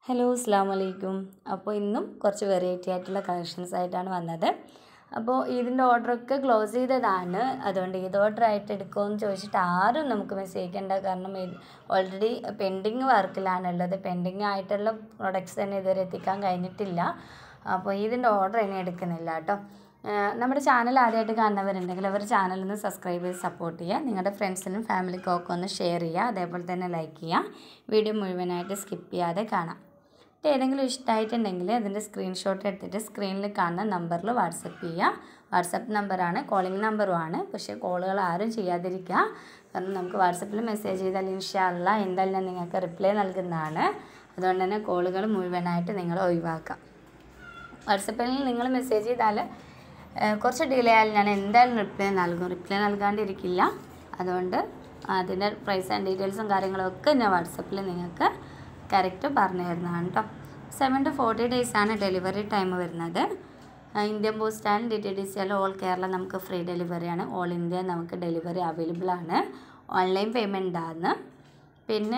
hello അസ്സാം വലൈക്കും അപ്പോൾ ഇന്നും കുറച്ച് വെറൈറ്റി ആയിട്ടുള്ള കളക്ഷൻസ് ആയിട്ടാണ് വന്നത് അപ്പോൾ ഇതിൻ്റെ ഓർഡറൊക്കെ ക്ലോസ് ചെയ്തതാണ് അതുകൊണ്ട് ഏത് ഓർഡർ ആയിട്ട് എടുക്കുമെന്ന് ചോദിച്ചിട്ട് ആരും നമുക്ക് മെസ്സേജ് അയക്കേണ്ട കാരണം ഇത് ഓൾറെഡി പെൻഡിങ് വർക്കിലാണുള്ളത് പെൻഡിങ് ആയിട്ടുള്ള പ്രൊഡക്ട്സ് തന്നെ ഇതുവരെ എത്തിക്കാൻ കഴിഞ്ഞിട്ടില്ല അപ്പോൾ ഇതിൻ്റെ ഓർഡർ ഇനി എടുക്കുന്നില്ല കേട്ടോ ആഹ് നമ്മുടെ ചാനൽ ആദ്യമായിട്ട് കാണുന്നവരുണ്ടെങ്കിൽ അവർ ചാനലൊന്ന് സബ്സ്ക്രൈബ് ചെയ്ത് സപ്പോർട്ട് ചെയ്യുക നിങ്ങളുടെ ഫ്രണ്ട്സിനും ഫാമിലിക്കും ഒക്കെ ഒന്ന് ഷെയർ ചെയ്യുക അതേപോലെ തന്നെ ലൈക്ക് ചെയ്യുക വീഡിയോ മുഴുവനായിട്ട് സ്കിപ്പ് ചെയ്യാതെ കാണാം എന്നിട്ട് ഏതെങ്കിലും ഇഷ്ടമായിട്ടുണ്ടെങ്കിൽ അതിൻ്റെ സ്ക്രീൻഷോട്ട് എടുത്തിട്ട് സ്ക്രീനിൽ കാണുന്ന നമ്പറിൽ വാട്സപ്പ് ചെയ്യുക വാട്സപ്പ് നമ്പറാണ് കോളിംഗ് നമ്പറുമാണ് പക്ഷേ കോളുകൾ ആരും ചെയ്യാതിരിക്കുക കാരണം നമുക്ക് വാട്സപ്പിൽ മെസ്സേജ് ചെയ്താൽ ഇൻഷാല്ല എന്തായാലും ഞാൻ നിങ്ങൾക്ക് റിപ്ലൈ നൽകുന്നതാണ് അതുകൊണ്ട് തന്നെ കോളുകൾ മുഴുവനായിട്ട് നിങ്ങൾ ഒഴിവാക്കാം വാട്സപ്പിൽ നിങ്ങൾ മെസ്സേജ് ചെയ്താൽ ഏഹ്, കുറച്ച് ഡിലേ ആയാലും ഞാൻ എന്തായാലും റിപ്ലൈ നൽകും റിപ്ലൈ നൽകാണ്ടിരിക്കില്ല അതുകൊണ്ട് അതിൻ്റെ പ്രൈസ് ആൻഡ് ഡീറ്റെയിൽസും കാര്യങ്ങളൊക്കെ ഞാൻ വാട്സപ്പിൽ നിങ്ങൾക്ക് കറക്റ്റ് പറഞ്ഞു തരുന്നതാണ് കേട്ടോ സെവൻ ടു ഫോർട്ടി ഡേയ്സാണ് ഡെലിവറി ടൈം വരുന്നത് ഏഹ്, Indian post and D T D C all Kerala നമുക്ക് ഫ്രീ ഡെലിവറിയാണ് ഓൾ ഇന്ത്യ നമുക്ക് ഡെലിവറി അവൈലബിൾ ആണ് ഓൺലൈൻ പേയ്മെൻ്റ് ആണ് പിന്നെ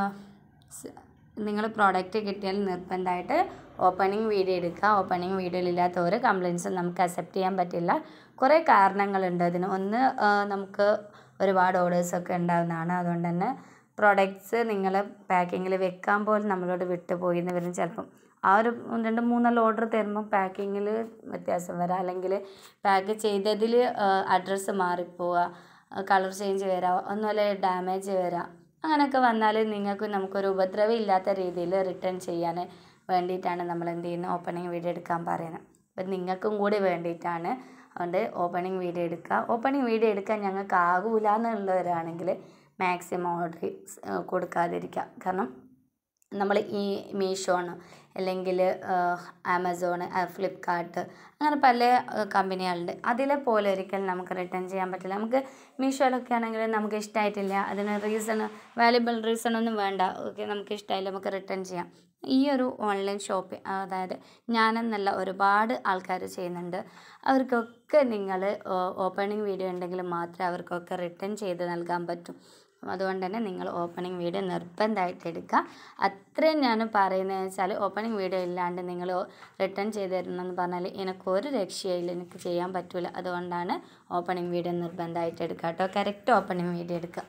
നിങ്ങൾ പ്രോഡക്റ്റ് കിട്ടിയാൽ നിർബന്ധമായിട്ട് ഓപ്പണിംഗ് വീഡിയോ എടുക്കുക ഓപ്പണിംഗ് വീഡിയോയിലില്ലാത്ത ഒരു കംപ്ലയിൻസും നമുക്ക് അക്സെപ്റ്റ് ചെയ്യാൻ പറ്റില്ല കുറേ കാരണങ്ങളുണ്ട് അതിന് ഒന്ന് ആ, നമുക്ക് ഒരുപാട് ഓർഡേഴ്സൊക്കെ ഉണ്ടാകുന്നതാണ് അതുകൊണ്ട് തന്നെ പ്രോഡക്റ്റ്സ് നിങ്ങൾ പാക്കിങ്ങിൽ വെക്കാൻ പോലും നമ്മളോട് വിട്ടുപോയി എന്ന് വരും ചിലപ്പം ആ ഒരു രണ്ട് മൂന്നെല്ലാം ഓർഡർ തരുമ്പോൾ പാക്കിങ്ങിൽ വ്യത്യാസം വരാം അല്ലെങ്കിൽ പാക്ക് ചെയ്തതിൽ അഡ്രസ്സ് മാറിപ്പോവുക കളർ ചേഞ്ച് വരാം ഒന്നുമല്ല ഡാമേജ് വരാം അങ്ങനെയൊക്കെ വന്നാൽ നിങ്ങൾക്ക് നമുക്കൊരു ഉപദ്രവം ഇല്ലാത്ത രീതിയിൽ റിട്ടേൺ ചെയ്യാൻ വേണ്ടിയിട്ടാണ് നമ്മൾ എന്ത് ചെയ്യുന്നത് ഓപ്പണിംഗ് വീഡിയോ എടുക്കാൻ പറയുന്നത് അപ്പം നിങ്ങൾക്കും കൂടി വേണ്ടിയിട്ടാണ് അതുകൊണ്ട് ഓപ്പണിംഗ് വീഡിയോ എടുക്കുക ഓപ്പണിംഗ് വീഡിയോ എടുക്കാൻ ഞങ്ങൾക്ക് ആകൂല എന്നുള്ളവരാണെങ്കിൽ മാക്സിമം ഓർഡർ കൊടുക്കാതിരിക്കുക കാരണം നമ്മൾ ഈ മീഷോണ് അല്ലെങ്കിൽ ആമസോൺ ഫ്ലിപ്കാർട്ട് അങ്ങനെ പല കമ്പനികളുണ്ട് അതിലെ പോലെ ഒരിക്കലും നമുക്ക് റിട്ടേൺ ചെയ്യാൻ പറ്റില്ല നമുക്ക് മീഷോയിലൊക്കെ ആണെങ്കിൽ നമുക്ക് ഇഷ്ടമായിട്ടില്ല അതിന് റീസൺ വാല്യുബിൾ റീസൺ ഒന്നും വേണ്ട ഓക്കെ നമുക്ക് ഇഷ്ടമായില്ല നമുക്ക് റിട്ടേൺ ചെയ്യാം ഈ ഒരു ഓൺലൈൻ ഷോപ്പിംഗ് അതായത് ഞാനെന്നല്ല ഒരുപാട് ആൾക്കാർ ചെയ്യുന്നുണ്ട് അവർക്കൊക്കെ നിങ്ങൾ ഓപ്പണിംഗ് വീഡിയോ ഉണ്ടെങ്കിൽ മാത്രമേ അവർക്കൊക്കെ റിട്ടേൺ ചെയ്ത് നൽകാൻ പറ്റും അതുകൊണ്ട് തന്നെ നിങ്ങൾ ഓപ്പണിംഗ് വീഡിയോ നിർബന്ധമായിട്ട് എടുക്കുക അത്രയും ഞാൻ പറയുന്നത് വെച്ചാൽ ഓപ്പണിംഗ് വീഡിയോ ഇല്ലാണ്ട് നിങ്ങൾ റിട്ടേൺ ചെയ്ത് തരണമെന്ന് പറഞ്ഞാൽ എനിക്കൊരു രക്ഷയില്ല എനിക്ക് ചെയ്യാൻ പറ്റില്ല അതുകൊണ്ടാണ് ഓപ്പണിംഗ് വീഡിയോ നിർബന്ധമായിട്ട് എടുക്കുക കേട്ടോ കറക്റ്റ് ഓപ്പണിംഗ് വീഡിയോ എടുക്കുക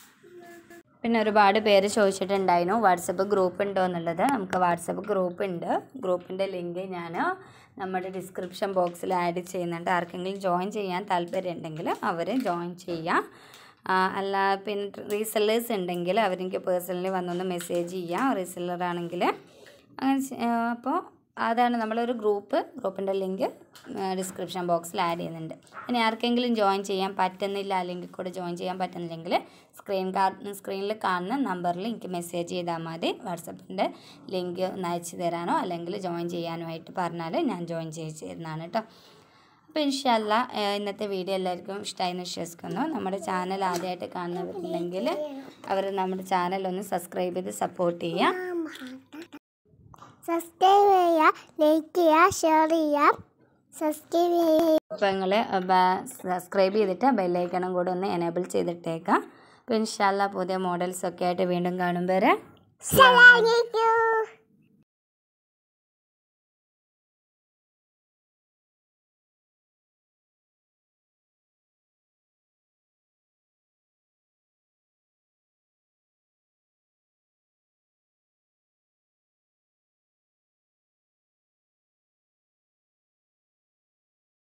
പിന്നെ ഒരുപാട് പേര് ചോദിച്ചിട്ടുണ്ടായിരുന്നു വാട്സപ്പ് ഗ്രൂപ്പ് ഉണ്ടോ എന്നുള്ളത് നമുക്ക് വാട്സപ്പ് ഗ്രൂപ്പ് ഉണ്ട് ഗ്രൂപ്പിൻ്റെ ലിങ്ക് ഞാൻ നമ്മുടെ ഡിസ്ക്രിപ്ഷൻ ബോക്സിൽ ആഡ് ചെയ്യുന്നുണ്ട് ആർക്കെങ്കിലും ജോയിൻ ചെയ്യാൻ താല്പര്യം ഉണ്ടെങ്കിൽ അവർ ജോയിൻ ചെയ്യാം ആ, അല്ല പിന്നെ റീസെല്ലേഴ്സ് ഉണ്ടെങ്കിൽ അവരെനിക്ക് പേഴ്സണലി വന്നൊന്ന് മെസ്സേജ് ചെയ്യാം റീസെല്ലർ ആണെങ്കിൽ അങ്ങനെ ചെ- ആ, അപ്പോൾ അതാണ് നമ്മളൊരു ഗ്രൂപ്പ് ഗ്രൂപ്പിൻ്റെ ലിങ്ക് ഡിസ്ക്രിപ്ഷൻ ബോക്സിൽ ആഡ് ചെയ്യുന്നുണ്ട് ഇനി ആർക്കെങ്കിലും ജോയിൻ ചെയ്യാൻ പറ്റുന്നില്ല അല്ലെങ്കിൽ കൂടെ ജോയിൻ ചെയ്യാൻ പറ്റുന്നില്ലെങ്കിൽ സ്ക്രീൻ കാർഡ് സ്ക്രീനിൽ കാണുന്ന നമ്പറിൽ എനിക്ക് മെസ്സേജ് ചെയ്താൽ മതി വാട്സപ്പിൻ്റെ ലിങ്ക് ഒന്ന് അയച്ചു തരാനോ അല്ലെങ്കിൽ ജോയിൻ ചെയ്യാനോ ആയിട്ട് പറഞ്ഞാൽ ഞാൻ ജോയിൻ ചെയ്ത് തരുന്നതാണ് കേട്ടോ അപ്പോൾ ഇൻഷല്ല ഇന്നത്തെ വീഡിയോ എല്ലാവർക്കും ഇഷ്ടമായി എന്ന് വിശ്വസിക്കുന്നു നമ്മുടെ ചാനൽ ആദ്യമായിട്ട് കാണുന്നവരുണ്ടെങ്കിൽ അവർ നമ്മുടെ ചാനൽ ഒന്ന് സബ്സ്ക്രൈബ് ചെയ്ത് സപ്പോർട്ട് ചെയ്യാം സബ്സ്ക്രൈബ് ചെയ്യുക ലൈക്ക് ചെയ്യുക ഷെയർ ചെയ്യുക സബ്സ്ക്രൈബ് ചെയ്യുക അപ്പോൾ നിങ്ങൾ സബ്സ്ക്രൈബ് ചെയ്തിട്ട് ബെല്ലൈക്കണം കൂടെ ഒന്ന് എനേബിൾ ചെയ്തിട്ടേക്കാം അപ്പോൾ ഇൻഷാല്ല പുതിയ മോഡൽസൊക്കെ ആയിട്ട് വീണ്ടും കാണും വരെ സലാം